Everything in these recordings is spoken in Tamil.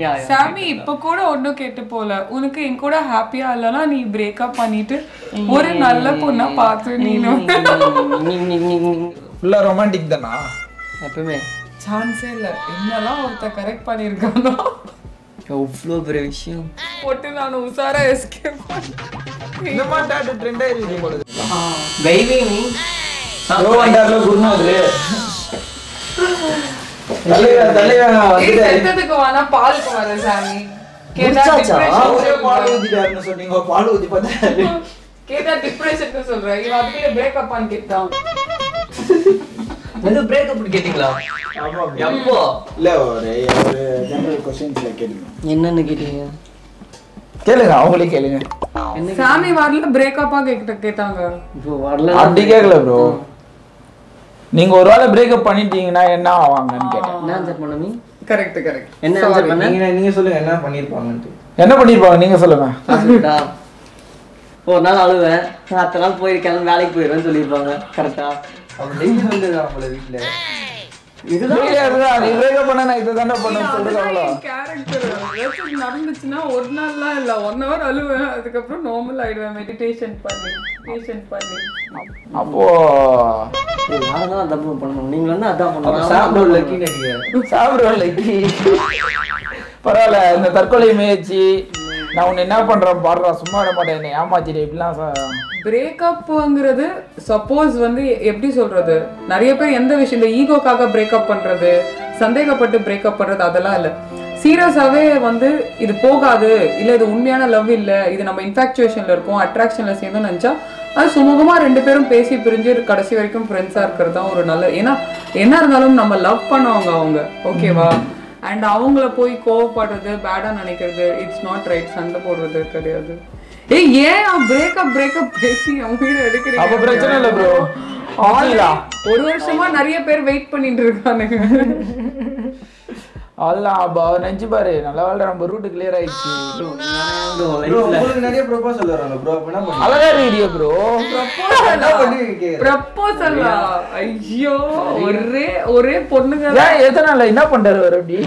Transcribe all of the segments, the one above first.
யா யா சாமி இப்ப கூட ஒண்ணும் கேட்டு போல உனக்கு என் கூட ஹாப்பியா இல்லனா நீ பிரேக்கப் பண்ணிட்டு ஒரு நல்ல பொண்ணா பார்த்து நீனும் ஃபுல்லா ரொமான்டிக் தானா எப்பவுமே சான்ஸே இல்ல என்னெல்லாம் ஒருத்த கரெக்ட் பண்ணிருக்கானோ எவ்வளோ பெரிய விஷயம் போட்டு நான் உசாரா எஸ்கேப் இந்த மாதிரி டாட்டு ட்ரெண்ட் ஆயிருக்கு போல பெய்வி நீ ப்ரோ வந்தார்ல குருநாதர் தலைவன் தலைவன் வந்துட்டாரு செத்ததுக்கு வேணா பாலுக்கு வர சாமி கேட்டா முடிச்சாச்சா? அவரே பால் டிப்ரெஷன் ஊத்திட்டாருன்னு சொன்னீங்க பால் ஊத்தி பார்த்தாரு கேட்டா டிப்ரெஷனுக்கு சொல்றேன் இவன் அதுக்குள்ள பிரேக்கப் பண்ணி கேட்டான் எது பிரேக்கப் கேட்டிங்களா ஆமா bro. எப்போ இல்ல ஒரு ஒரு ஜெனரல் கொஸ்டின்ஸ்ல கேளுங்க என்னன்னு கேட்டீங்க கேளுங்க அவங்களே கேளுங்க என்ன சாமி வரல பிரேக்கப்பா கேட்ட கேட்டாங்க இப்போ வரல அப்படி கேட்கல ப்ரோ நீங்க ஒரு வேளை பிரேக்கப் பண்ணிட்டீங்கன்னா என்ன ஆவாங்கன்னு கேட்டேன் என்ன ஆன்சர் பண்ண நீ கரெக்ட் கரெக்ட் என்ன ஆன்சர் பண்ண நீங்க நீங்க சொல்லுங்க என்ன பண்ணிருப்பாங்கன்ட்டு என்ன பண்ணிருப்பாங்க நீங்க சொல்லுங்க கரெக்டா ஒரு நாள் அழுவேன் அடுத்த நாள் போயிருக்கேன் வேலைக்கு போயிடுவேன்னு சொல்லியிருப்பாங்க கரெக்டா அவங்க டெய்லி வந்து நம்மள வீட்டுல நீ பிரேக்கப் பண்ண நான் இதை தானே பண்ண சொல்லுவாங்களோ கேரக்டர் ஏதாச்சும் நடந்துச்சுன்னா ஒரு நாள்லாம் இல்ல ஒன் ஹவர் அழுவேன் அதுக்கப்புறம் நார்மல் ஆயிடுவேன் மெடிடேஷன் பண்ணி மெடிடேஷன் பண்ணி அப்போ யாரும் தான் தப்பு பண்ணணும் நீங்க வந்து அதான் பண்ணணும் சாப்பிட லக்கி நடிகர் சாப்பிடுவேன் லைக்கி பரவாயில்ல இந்த தற்கொலை முயற்சி நான் உன்னை என்ன பண்றேன் பாடுறா சும்மா விட மாட்டேன் என்னை ஏமாத்திட்டு இப்படிலாம் ச- பிரேக்கப்ங்கிறது சப்போஸ் வந்து எப்படி சொல்றது நிறைய பேர் எந்த விஷயம் இந்த ஈகோக்காக பிரேக்கப் பண்றது சந்தேகப்பட்டு பிரேக்கப் பண்றது அதெல்லாம் இல்ல சீரியஸாவே வந்து இது போகாது இல்ல இது உண்மையான லவ் இல்ல இது நம்ம இன்ஃபாக்சுவேஷன்ல இருக்கோம் அட்ராக்ஷன்ல சேர்ந்தோம் நினைச்சா அது சுமூகமா ரெண்டு பேரும் பேசி பிரிஞ்சு கடைசி வரைக்கும் ஃப்ரெண்ட்ஸா இருக்கிறது தான் ஒரு நல்ல ஏன்னா என்ன இருந்தாலும் நம்ம லவ் பண்ணவங்க அவங்க ஓகேவா அண்ட் அவங்கள போய் கோவப்படுறது பேடா நினைக்கிறது இட்ஸ் நாட் ரைட் சண்டை போடுறது கிடையாது ஏய் ஏன் பிரேக்கப் பிரேக்கப் பேசி அவங்க உயிரை எடுக்கிறீங்க அப்ப பிரச்சனை இல்லை ப்ரோ ஆலாம் ஒரு வருஷமா நிறைய பேர் வெயிட் பண்ணிட்டு இருக்கானுங்க அதெல்லாம் அப்ப நினைச்சு பாரு நல்ல வேலை நம்ம ரூட் கிளியர் ஆயிடுச்சு ப்ரோ உங்களுக்கு நிறைய ப்ரொபோசல் வராங்க ப்ரோ அப்ப என்ன பண்ணுங்க அழகா இருக்கிறியா ப்ரோ என்ன பண்ணுவீங்க கேக்குறேன். ப்ரப்போசலா ஐயோ ஒரே ஒரே பொண்ணுங்க ஏன் எத்தனை நாள்ல என்ன பண்றாரு அவர் அப்படி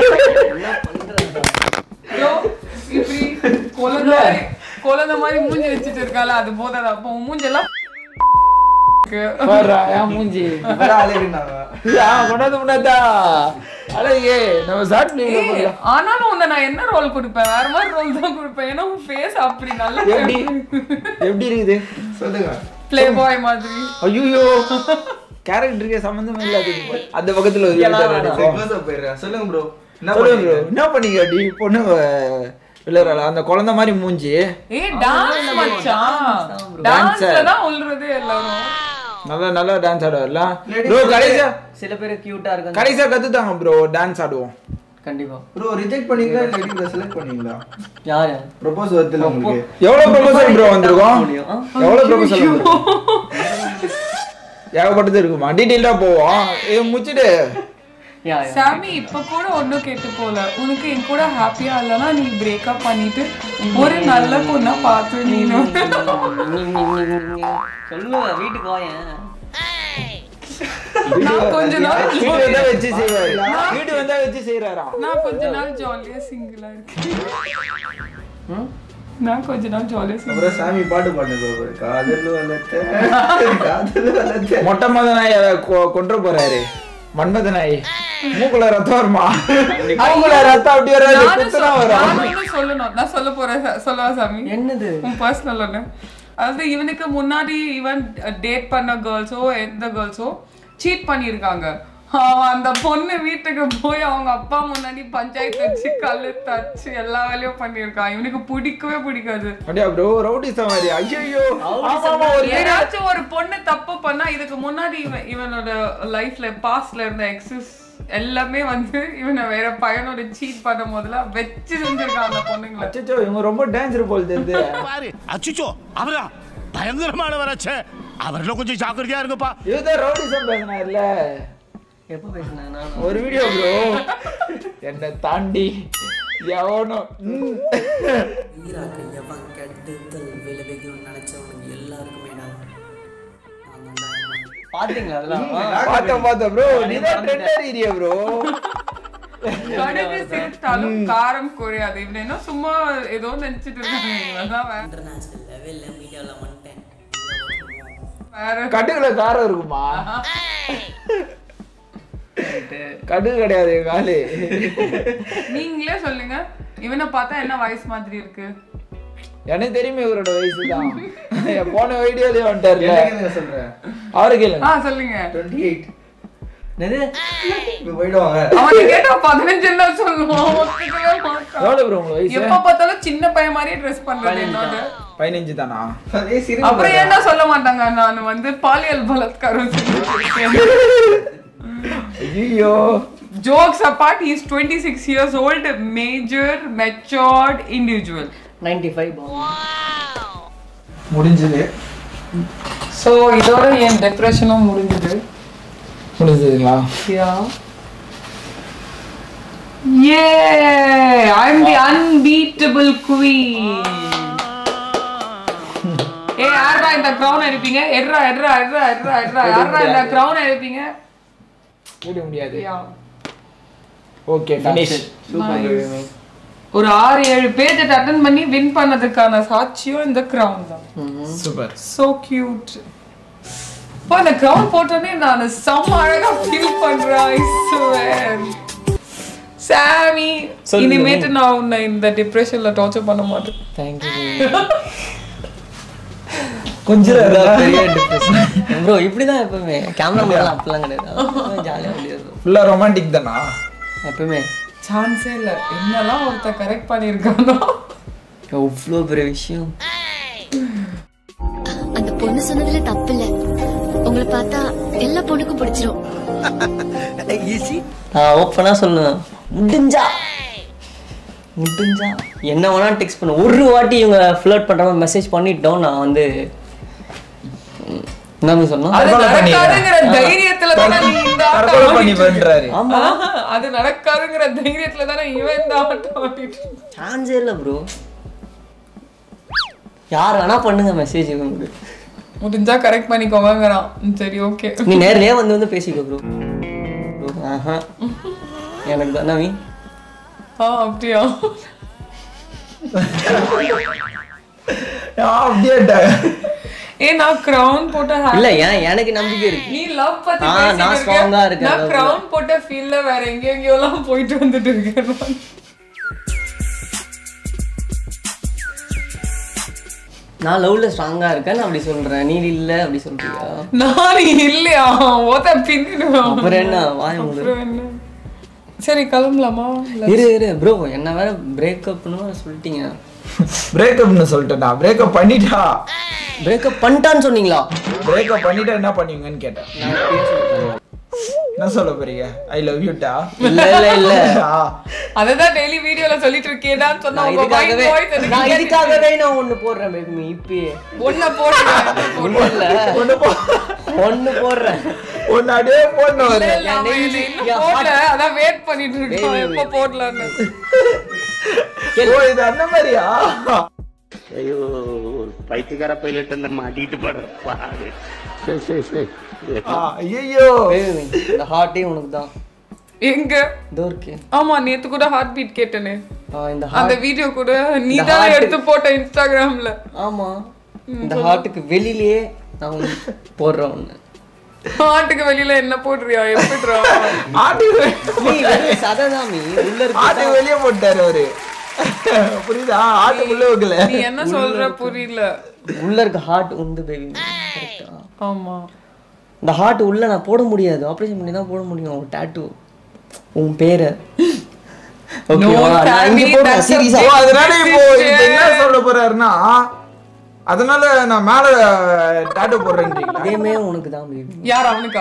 ஐயோ, இப்படி குழந்தை மாதிரி குழந்தை மாதிரி மூஞ்சி வச்சுட்டு இருக்கால அது போதாது அப்போ உன் மூஞ்செல்லாம் பாருடா, ஏன் மூஞ்சி இவரா அழகுனாங்க ஆ, கொண்டாந்து முன்னாத்தா அழகே நம்ம ஷார்ட் பிலிம்ல ஏய், போடலாம் ஆனாலும் உன்னை நான் என்ன ரோல் கொடுப்பேன் வேற மாதிரி ரோல் தான் கொடுப்பேன் ஏன்னா உன் ஃபேஸ் அப்படி நல்லா எப்படி எப்படி இருக்குது சொல்லுங்க ப்ளே பாய் மாதிரி ஐயோ கேரக்டருக்கு சம்பந்தம் இல்லாத அந்த பக்கத்துல ஒரு வீட்டை நடிச்சோம். க்ளோஸ் போயிடுறேன் சொல்லுங்க ப்ரோ என்ன சொல்லுங்க bro, பண்ணுவீங்க என்ன பண்ணீங்க அடி பொண்ணு விளையாடல அந்த குழந்தை மாதிரி மூஞ்சி ஏய் டான்ஸ் மச்சான் டான்ஸ்ல தான் உள்ளறது எல்லாரும் நல்லா நல்லா டான்ஸ் ஆடுவார்ல Ladies ப்ரோ கடைசியா சில பேர் கியூட்டா இருக்காங்க கடைசியா கத்துத்தாங்க ப்ரோ டான்ஸ் ஆடுவோம் கண்டிப்பா ப்ரோ ரிஜெக்ட் பண்ணீங்களா இல்ல இவரை செலக்ட் பண்ணீங்களா யாரு ப்ரொபோஸ் வருதுல உங்களுக்கு எவ்வளவு ப்ரொபோசல் ப்ரோ வந்திருக்கோம் முடியும் ஆ? எவ்வளவு ப்ரொபோசல் ஏகப்பட்டது இருக்குமா டீட்டெயில்டா போவோம் இது முடிச்சிட்டு யா யா சாமி இப்ப கூட ஒண்ணும் கேட்டு போல உனக்கு என் கூட ஹாப்பியா இல்லனா நீ பிரேக்கப் பண்ணிட்டு ஒரு நல்ல பொண்ணா பார்த்து நீனும் சொல்லுங்க வீட்டுக்கு வாயேன் நான் கொஞ்ச நாள் வீடு வந்தா வச்சு செய்வாரு வீடு வந்தா வச்சு செய்யறாரா நான் கொஞ்ச நாள் ஜாலியா சிங்கிளா இருக்கேன் நான் கொஞ்ச நாள் ஜாலியா சிங்கிள் அப்புறம் சாமி பாட்டு பாடுங்க bro. காதல் வளர்த்த காதல் வளர்த்த மொட்டை மத நாய் அதை கொ- கொன்று போறாரு மன்மத நாய் மூக்குல ரத்தம் வருமா மூக்குல ரத்தம் அப்படி வராது நானும் குத்துனா சொல்- வரும் நானும் இன்னும் சொல்லணும் நான் சொல்ல போறேன் ச- சொல்லவா சாமி என்னது உன் பர்சனல் ஒன்று அதாவது இவனுக்கு முன்னாடி இவன் டேட் பண்ண கேர்ள்ஸோ எந்த கேர்ள்ஸோ சீட் பண்ணியிருக்காங்க அவன் அந்த பொண்ணு வீட்டுக்கு போய் அவங்க அப்பா முன்னாடி பஞ்சாயத்து வச்சு கல்லு தச்சு எல்லா வேலையும் பண்ணியிருக்கான் இவனுக்கு பிடிக்கவே பிடிக்காது அப்படியா ப்ரோ ரவுடி சமாரி ஐயோ ஆமா ஆமா ஒரு ஏதாச்சும் ஒரு பொண்ணு தப்பு பண்ணா இதுக்கு முன்னாடி இவன் இவனோட லைஃப்ல பாஸ்ட்ல இருந்த எக்ஸஸ் எல்லாமே வந்து இவனை வேற பையனோட சீட் பண்ண முதல்ல வச்சு செஞ்சிருக்கான் அந்த பொண்ணுங்களை அச்சச்சோ இவங்க ரொம்ப டான்ஸர் போல் தெரியுது பாரு அச்சுச்சோ அவரா பயங்கரமானவராச்சே அவர்ல கொஞ்சம் ஜாக்கிரதையா இருங்கப்பா இதுதான் ரவுடிசம் பேசினார்ல எப்போ பேசினேன் நான் ஒரு வீடியோ ப்ரோ என்னை தாண்டி எவனோ ம். ஈராக்கு எவன் கெடுதல் விளைவிக்கணும்னு நினைச்சவனுக்கு எல்லாருக்குமே நான் நான் தான்டா பாத்தீங்களா அதெல்லாம் பார்த்தேன் பார்த்தேன் ப்ரோ நீதான் ட்ரெண்டர் ஏரியா ப்ரோ கடுகு சேர்த்தாலும் காரம் குறையாது இவன் என்ன சும்மா ஏதோ நினைச்சிட்டு இருக்காங்க இவன்லாம் வே- இன்டர்நேஷ்னல் லெவலில் மீடியாவில் வந்துட்டேன் வேற கடுகுல காரம் இருக்குமா கடுகு கிடையாது என் காலு நீங்களே சொல்லுங்க இவனை பார்த்தா என்ன வயசு மாதிரி இருக்கு எனக்கு தெரியுமே இவரோட வயசு தான் போன வீடியோலயே வந்துட்டார்ல என்ன சொல்றேன் அவரு கேளுங்க ஆ சொல்லுங்க டுவெண்ட்டி எயிட் என்னது இப்போ போயிடுவாங்க அவன் கேட்டா பதினஞ்சுன்னு தான் சொல்லுவான் ஒத்துக்கவே மாட்டான் எவ்வளவு ப்ரோ உங்க வயசு எப்ப பார்த்தாலும் சின்ன பையன் மாதிரியே ட்ரெஸ் பண்றது என்னோட பதினஞ்சு தானா அதே சிரிப்பு அப்புறம் என்ன சொல்ல மாட்டாங்க நான் வந்து பாலியல் பலாத்காரம் செஞ்சிருக்கேன் ஐயோ Jokes apart, he is 26 years old, major, matured individual. Ninety five முடிஞ்சது So, இதோட என் depression-உம் முடிஞ்சது முடிஞ்சதுங்களா Yeah. Yeah! I'm the unbeatable queen. ஏய் யாரா இந்த crown எடுப்பீங்க எட்ரா எட்ரா எட்ரா எட்ரா எட்ரா யாரா இந்த crown எடுப்பீங்க கூட முடியாது Yeah. Okay finish Nice. ஒரு ஆறு ஏழு பேஜ் அட்டன் பண்ணி வின் பண்ணதுக்கான சாட்சியம் இந்த crown தான் சூப்பர் so cute இப்போ அந்த கிரவுன் போட்டோன்னே நான் செம்ம அழகா ஃபீல் பண்றேன் ஐ ஸ்வேர் சாமி சொல்லுங்க. இனிமேட்டு நான் உன்னை இந்த டிப்ரெஷன்ல டார்ச்சர் பண்ண மாட்டேன் தேங்க்யூ கொஞ்சம் பெரிய டிப்ரெஷன் ப்ரோ இப்படிதான் எப்பவுமே கேமரா மேல அப்படிலாம் கிடையாது ஜாலியாக முடியாது ஃபுல்லா ரொமான்டிக் தானா எப்பவுமே சான்ஸே இல்ல என்னெல்லாம் ஒருத்தர் கரெக்ட் பண்ணியிருக்கானோ அவ்வளோ பெரிய விஷயம் அந்த பொண்ணு சொன்னதுல தப்பு இல்ல உங்களை பார்த்தா எல்லா பொண்ணுக்கும் பிடிச்சிரும் நான் ஓப்பனா சொல்லுவேன் முடிஞ்சா முடிஞ்சா என்ன வேணா டெக்ஸ்ட் பண்ண ஒரு வாட்டி இவங்க ஃப்ளர்ட் பண்ற மாதிரி மெசேஜ் பண்ணிட்டோம் நான் வந்து ம், என்ன சொன்னோம் அது தற்கொலை நடக்காதுங்கிற தைரியத்துல தானே நீ இந்த தற்கொலை ஆட்டம் பண்ணி ஆடிட்டு இருக்க. பண்றாரு ஆமா ஆஹா, அது நடக்காதுங்கிற தைரியத்துல தானே இவன் இந்த ஆட்டம் ஆடிட்டு இருக்கான். சான்ஸே இல்லை ப்ரோ யார் வேணா பண்ணுங்க மெசேஜ் இவங்களுக்கு முடிஞ்சா கரெக்ட் பண்ணிக்கோங்கங்கிறான் ம், சரி ஓகே நீ நேர்லயே வந்து வந்து பேசிக்கோ ப்ரோ ஆஹா எனக்கு தான் நவி ஆ அப்படியா அப்படியே ஏ நான் crown போட்ட happy- இல்ல ஏன் எனக்கு நம்பிக்கை இருக்கு நீ லவ் பத்தி ஆ, பேசிட்டு நான் இருக்க. strong ஆ இருக்கேன் நான் love ல. crown போட்ட ஃபீல்ல வேற எங்க எங்கேயோலாம் போயிட்டு வந்துட்டு இருக்கேன் நான். நான் லவ்ல ஸ்ட்ராங்கா இருக்கேன் அப்படி சொல்றேன் நீ இல்ல அப்படி சொல்றியா நான் இல்லையா ஓத பின்னிடுவேன் அப்புறம் என்ன வாய மூடு அப்புறம் என்ன சரி கிளம்பலாமா இல்ல- இரு இரு ப்ரோ என்ன வேற பிரேக்கப்னு சொல்லிட்டீங்க பிரேக்கப்னு சொல்லிட்டேன்டா பிரேக்கப் பண்ணிட்டா பிரேக்கப் பண்ணிட்டான்னு சொன்னீங்களா பிரேக்கப் பண்ணிட்டா என்ன பண்ணுவீங்கன்னு கேட்டேன் நான் இப்பயே சொல்லிட்டேன். என்ன சொல்ல போறீங்க ஐ லவ் யூட்டா இல்ல இல்ல இல்ல அததான் டெய்லி வீடியோல சொல்லிட்டு இருக்கேடான்னு சொன்னா நான் உங்க white இதுக்காகவே voice எனக்கு நான் கேட்டுச்சு. இதுக்காகவே நான் ஒண்ணு போடுறேன் பேபி இப்பயே ஒன்ன போடுறேன் ஒண்ணு இல்ல ஒண்ணு போ ஒண்ணு போடுறேன் ஒன்னு அப்படியே போடணும் இல்ல, இல்ல, அவன் என்னை இன்னும் போடல அதான் வெயிட் பண்ணிட்டு இருக்கான் எப்ப போடலான்னு ஓ இது அந்த மாதிரியா ஐயோ ஒரு பைத்தியக்கார பைலட் அந்த மாட்டிட்டு படுற பாடு சரி சரி சரி ஐயோ பேபி இந்த ஹார்ட்டே உனக்கு தான் எங்க இதோ இருக்கு ஆமா நேத்து கூட ஹார்ட் பீட் கேட்டனே ஆ, இந்த அந்த ஹார்ட் வீடியோ கூட நீ இந்த தான் heart- எடுத்து போட்ட இன்ஸ்டாகிராம்ல ஆமா இந்த ஹார்ட்டுக்கு வெளியிலேயே நான் ஒண்ணு போடுறேன் ஒண்ணு ஹார்ட்டுக்கு வெளியில என்ன போடுறியா எப்படிடா ஆட்டுக்கு நீ வெளிய சதைதான் நீ உள்ள இருக்கு ஆட்டுக்கு வெளியே போட்டாரு அவரு புரியுதா ஆட்டுக்குள்ள வைக்கல நீ என்ன சொல்ற புரியல உள்ள இருக்க ஹார்ட் உண்டு பேபி கரெக்டா ஆமா இந்த ஹார்ட் உள்ள நான் போட முடியாது ஆபரேஷன் பண்ணி தான் போட முடியும் ஒரு டாட்டூ உன் பேரை No, ஓகேவா நான் இங்க Sammy, போடுறேன் that's a சீரியஸா ஓ அதனால இப்போ இப்ப என்ன சொல்ல போறாருன்னா அதனால நான் மேல டாட்டூ போடுறேன்றீங்களா இதேமே உனக்கு தான் பேபி யார் அவனுக்கா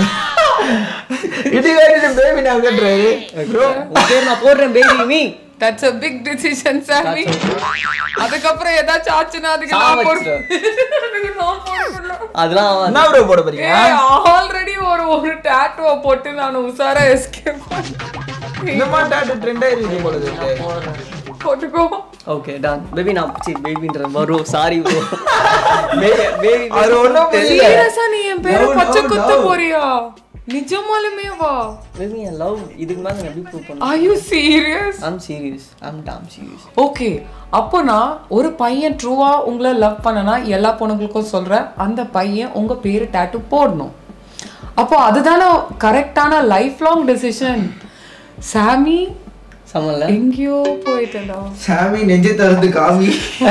இது வேறு பேபி நான் கட்டுறாரு உன் பேர் நான் போடுறேன் baby me that's a big decision சாமி அதுக்கப்புறம் ஏதாச்சும் ஆச்சுன்னா அதுக்கு சாவ நான் போடு வச்சிரு. அதுக்கு நான் போடல அதெல்லாம் ஆகாது. என்ன ப்ரோ போட போறீங்க ஆல்ரெடி ஒரு ஒரு டாட்டூவை போட்டு நான் உசாரா எஸ்கேப் இந்த மாதிரி டாட்டூ ட்ரெண்ட் ஆயிருக்கு போல இருக்கு போட்டுக்கோ ஓகே டன் பேபி நான் சி பேபின்ற வரும் சாரி ப்ரோ பேபி அது ஒண்ணும் புரியல சீரியஸா நீ என் பேரை No, no, பச்சை குத்த no. போறியா நிஜமாலுமே வா பேபி என் லவ் இதுக்கு மேல நான் எப்படி ப்ரூவ் பண்ண are you serious I'm serious I'm damn serious okay அப்போ நான் ஒரு பையன் ட்ரூவா உங்களை லவ் பண்ணனா எல்லா பொண்ணுங்களுக்கும் சொல்றேன் அந்த பையன் உங்க பேரு டேட்டு போடணும் அப்போ அதுதானே கரெக்டான லைஃப் லாங் டெசிஷன் சாமி சமல்ல எங்கேயோ போயிட்டா சாமி நெஞ்சை திறந்து காமி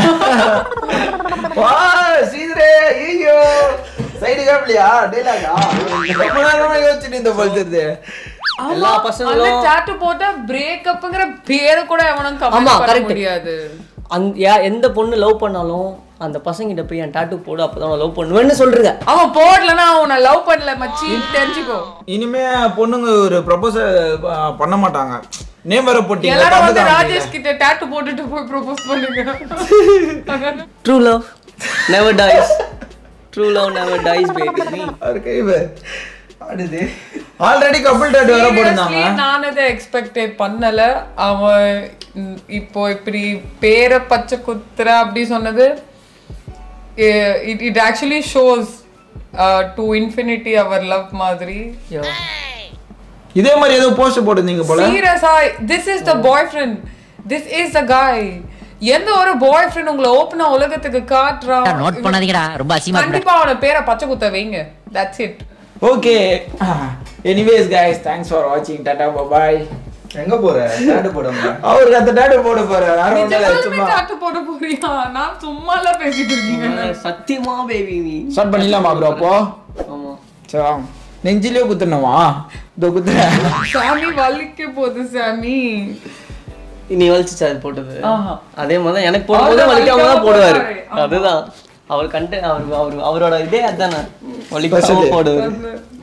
வா சீதரே ஐயோ சைடு காமிலியா டேலாகா ரொம்ப நேரமா யோசிச்சுட்டு இந்த போல்றது எல்லா அந்த பசங்களும் டாட்டு போட்டா பிரேக்கப்ங்கிற பேரு கூட எவனும் ஆமா, கமெண்ட் பண்ண correct. முடியாது அந் யா- எந்த பொண்ணு லவ் பண்ணாலும் அந்த பசங்கிட்ட போய் என் டாட்டூ போடு அப்பதான் லவ் பண்ணுவேன்னு சொல்றீங்க அவன் போடலன்னா அவனை லவ் பண்ணல மச்சி தெரிஞ்சுக்கோ இனிமே பொண்ணுங்க ஒரு ப்ரப்போசல் பண்ண மாட்டாங்க நேம் வர போட்டீங்க எல்லாரும் கம்பு வந்து காமிக்கல. ராஜேஷ் கிட்ட டாட்டு போட்டுட்டு போய் ப்ரோபோஸ் பண்ணுங்க true love never dies true love never dies baby அவர் கைவு ஆடுது ஆல்ரெடி கப்பிள் டாட் வர போயிருந்தாங்க Seriously, நான் அதை எக்ஸ்பெக்டே பண்ணல அவன் ம், இப்போ இப்படி பேரை பச்சை குத்துற அப்படி சொன்னது it it actually shows to infinity our love மாதிரி இதே மாதிரி ஏதோ போஸ்ட் போட்டிருந்தீங்க போல சீரியஸா this is the boyfriend this is the guy எந்த ஒரு பாய் ஃப்ரெண்ட் உங்களை ஓப்பனா உலகத்துக்கு காட்டுறான் நோட் பண்ணாதீங்கடா ரொம்ப அசிமா கண்டிப்பா அவன பேரை பச்சை குத்த வைங்க that's it okay anyways guys thanks for வாட்சிங் டாடா பாய் எங்க போற டாடு போடாம அவருக்கு அந்த டாடா போட போற வேற ஒண்ணும் இல்ல, நிஜமாலுமே சும்மா டாட்டு போட போறியா நான் சும்மா எல்லாம் பேசிட்டு இருக்கீங்க சத்தியமா பேபி நீ ஸ்டார்ட் பண்ணிடலாமா ப்ரோ அப்போ ஆமா சரி வாங்க. நெஞ்சிலே குத்துனவா இதோ குத்துறேன் சாமி வலிக்க போகுது சாமி நீ வலிச்சுச்சா அது போட்டது ஆஹா. அதே மாதிரி தான் எனக்கு போடும்போது அவர்தான் வலிக்காம தான் வலிக்காம போடுவாரு போடுவாரு. ஆமா. அதுதான் அவர் கண்ட அவர் அவர் அவரோட இதே அதானே வலிக்காம Special. போடுவாரு